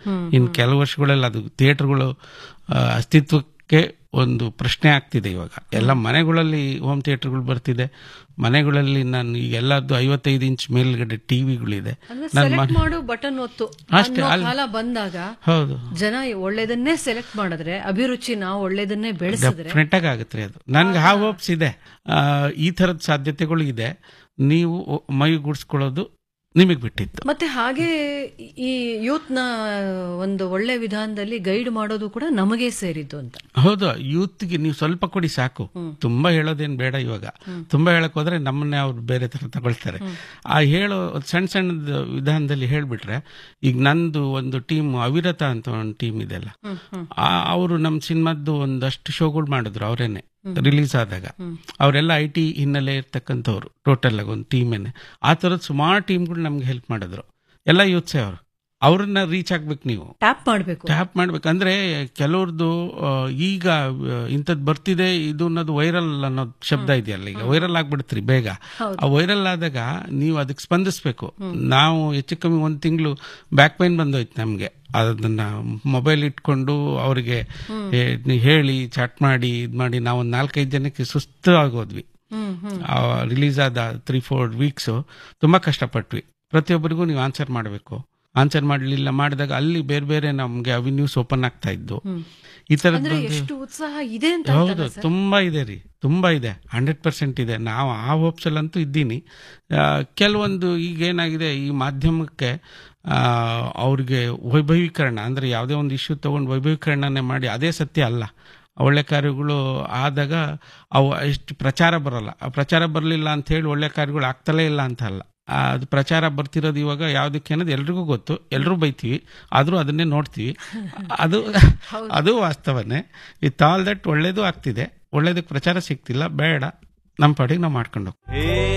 ಇನ್ನು ಕೆಲವು ವರ್ಷಗಳಲ್ಲಿ ಅದು ಥಿಯೇಟರ್ಗಳು ಆ, ಅಸ್ತಿತ್ವಕ್ಕೆ ಒಂದು ಪ್ರಶ್ನೆ ಆಗ್ತಿದೆ ಇವಾಗ ಎಲ್ಲ ಮನೆಗಳಲ್ಲಿ ಹೋಮ್ ಥಿಯೇಟರ್ಗಳು ಬರ್ತಿದೆ ಮನೆಗಳಲ್ಲಿ ನಾನು ಈಗ ಎಲ್ಲದ್ದು ಐವತ್ತೈದು ಇಂಚ್ ಮೇಲ್ಗಡೆ ಟಿವಿಗಳಿದೆ ಅಂದ್ರೆ ನನ್ನ ಸೆಲೆಕ್ಟ್ ಮನೆ ಮಾಡು ಬಟನ್ ಒತ್ತು ಅಷ್ಟೇ, ಅನ್ನೋ ಅಲ್ಲಿ- ಕಾಲ ಬಂದಾಗ ಹೌದು ಜನ ಒಳ್ಳೇದನ್ನೇ ಸೆಲೆಕ್ಟ್ ಮಾಡಿದ್ರೆ ಅಭಿರುಚಿ ನಾವು ಒಳ್ಳೇದನ್ನೇ ಬೆಳೆಸಿದ್ರೆ ಡೆಫಿನೆಟ್ ಆಗಿ ಆಗುತ್ತೆ ರೀ ಅದು ನನ್ಗೆ ಆ ಹೋಪ್ಸ್ ಇದೆ ಆ, ಈ ಥರದ ಸಾಧ್ಯತೆಗಳು ಇದೆ ನೀವು ಮೈಗೂಡಿಸ್ಕೊಳ್ಳೋದು ನಿಮಗೆ ಬಿಟ್ಟಿತ್ತು ಮತ್ತೆ ಹಾಗೆ ಈ ಯೂತ್ ನ ಒಂದು ಒಳ್ಳೆ ವಿಧಾನದಲ್ಲಿ ಗೈಡ್ ಮಾಡೋದು ಕೂಡ ನಮಗೆ ಸೇರಿದ್ದು ಅಂತ ಹೌದು ಯೂತ್ಗೆ ನೀವು ಸ್ವಲ್ಪ ಕೊಡಿ ಸಾಕು ತುಂಬಾ ಹೇಳೋದೇನ್ ಬೇಡ ಇವಾಗ ತುಂಬಾ ಹೇಳಕ್ ಹೋದ್ರೆ ನಮ್ಮನ್ನೇ ಅವ್ರು ಬೇರೆ ತರ ತಗೊಳ್ತಾರೆ ಆ ಹೇಳೋ ಸಣ್ಣ ಸಣ್ಣದ ವಿಧಾನದಲ್ಲಿ ಹೇಳ್ಬಿಟ್ರೆ ಈಗ ನಂದು ಒಂದು ಟೀಮ್ ಅವಿರತ ಅಂತ ಒಂದು ಟೀಮ್ ಇದೆಲ್ಲ ಅವರು ನಮ್ಮ ಸಿನಿಮಾದ್ದು ಒಂದಷ್ಟು ಶೋಗಳು ಮಾಡಿದ್ರು ಅವರೇನೆ ರಿಲೀಸ್ ಆದಾಗ ಅವರೆಲ್ಲ ಐ ಟಿ ಹಿನ್ನೆಲೆ ಇರ್ತಕ್ಕಂಥವ್ರು ಟೋಟಲ್ ಆಗಿ ಒಂದು ಟೀಮೇನೆ ಆ ಥರದ ಸುಮಾರು ಟೀಮ್ಗಳು ನಮ್ಗೆ ಹೆಲ್ಪ್ ಮಾಡಿದ್ರು ಎಲ್ಲ ಯೂತ್ಸೇ ಅವರು ಅವ್ರನ್ನ ರೀಚ್ ಆಗ್ಬೇಕು ನೀವು ಟ್ಯಾಪ್ ಮಾಡಬೇಕು ಟ್ಯಾಪ್ ಮಾಡ್ಬೇಕಂದ್ರೆ ಕೆಲವ್ರದ್ದು ಆ, ಈಗ ಇಂಥದ್ದು ಬರ್ತಿದೆ ಇದು ಅನ್ನೋದು ವೈರಲ್ ಅನ್ನೋದು ಶಬ್ದ ಇದೆಯಲ್ಲ ಈಗ ವೈರಲ್ ಆಗ್ಬಿಡ್ತ್ರಿ ಬೇಗ ಆ ವೈರಲ್ ಆದಾಗ ನೀವು ಅದಕ್ಕೆ ಸ್ಪಂದಿಸ್ಬೇಕು ನಾವು ಹೆಚ್ಚು ಕಮ್ಮಿ ಒಂದು ತಿಂಗಳು ಬ್ಯಾಕ್ ಪೈನ್ ಬಂದೋಯ್ತು ನಮಗೆ ಅದನ್ನ ಮೊಬೈಲ್ ಇಟ್ಕೊಂಡು ಅವರಿಗೆ ಹೇಳಿ ಚಾಟ್ ಮಾಡಿ ಇದು ಮಾಡಿ ನಾವು ಒಂದು ನಾಲ್ಕೈದು ಜನಕ್ಕೆ ಸುಸ್ತು ಆಗೋದ್ವಿ ರಿಲೀಸ್ ಆದ ತ್ರೀ ಫೋರ್ ವೀಕ್ಸು ತುಂಬ ಕಷ್ಟಪಟ್ವಿ ಪ್ರತಿಯೊಬ್ಬರಿಗೂ ನೀವು ಆನ್ಸರ್ ಮಾಡಬೇಕು ಆನ್ಸರ್ ಮಾಡಲಿಲ್ಲ ಮಾಡಿದಾಗ ಅಲ್ಲಿ ಬೇರೆ ಬೇರೆ ನಮಗೆ ಅವಿನ್ಯೂಸ್ ಓಪನ್ ಆಗ್ತಾ ಇದ್ದು ಈ ಥರದ್ದು ಅಂದ್ರೆ ಎಷ್ಟು ಉತ್ಸಾಹ ಇದೆ ಅಂತ ಹೌದು ತುಂಬಾ ಇದೆ ರೀ ತುಂಬಾ ಇದೆ ಹಂಡ್ರೆಡ್ ಪರ್ಸೆಂಟ್ ಇದೆ ನಾವು ಆ ಹೋಪ್ಸಲ್ಲಂತೂ ಇದ್ದೀನಿ ಆ, ಕೆಲವೊಂದು ಈಗ ಏನಾಗಿದೆ ಈ ಮಾಧ್ಯಮಕ್ಕೆ ಆ, ಅವ್ರಿಗೆ ವೈಭವೀಕರಣ ಅಂದ್ರೆ ಯಾವುದೇ ಒಂದು ಇಶ್ಯೂ ತಗೊಂಡು ವೈಭವೀಕರಣನೇ ಮಾಡಿ ಅದೇ ಸತ್ಯ ಅಲ್ಲ ಒಳ್ಳೆ ಕಾರ್ಯಗಳು ಆದಾಗ ಅವು ಎಷ್ಟು ಪ್ರಚಾರ ಬರಲ್ಲ ಆ ಪ್ರಚಾರ ಬರಲಿಲ್ಲ ಅಂತ ಹೇಳಿ ಒಳ್ಳೆ ಕಾರ್ಯಗಳು ಆಗ್ತಲೇ ಇಲ್ಲ ಅಂತ ಅಲ್ಲ ಆ, ಅದು ಪ್ರಚಾರ ಬರ್ತಿರೋದು ಇವಾಗ ಯಾವುದಕ್ಕೆ ಅನ್ನೋದು ಎಲ್ರಿಗೂ ಗೊತ್ತು ಎಲ್ಲರೂ ಬೈತೀವಿ ಆದರೂ ಅದನ್ನೇ ನೋಡ್ತೀವಿ ಅದು ಅದು ವಾಸ್ತವನೇ ವಿತ್ ಆಲ್ ದಟ್ ಒಳ್ಳೇದು ಆಗ್ತಿದೆ ಒಳ್ಳೇದಕ್ಕೆ ಪ್ರಚಾರ ಸಿಗ್ತಿಲ್ಲ ಬೇಡ ನಮ್ಮ ಪಾಡಿಗೆ ನಾವು ಮಾಡ್ಕೊಂಡು ಹೋಗ್ತೀವಿ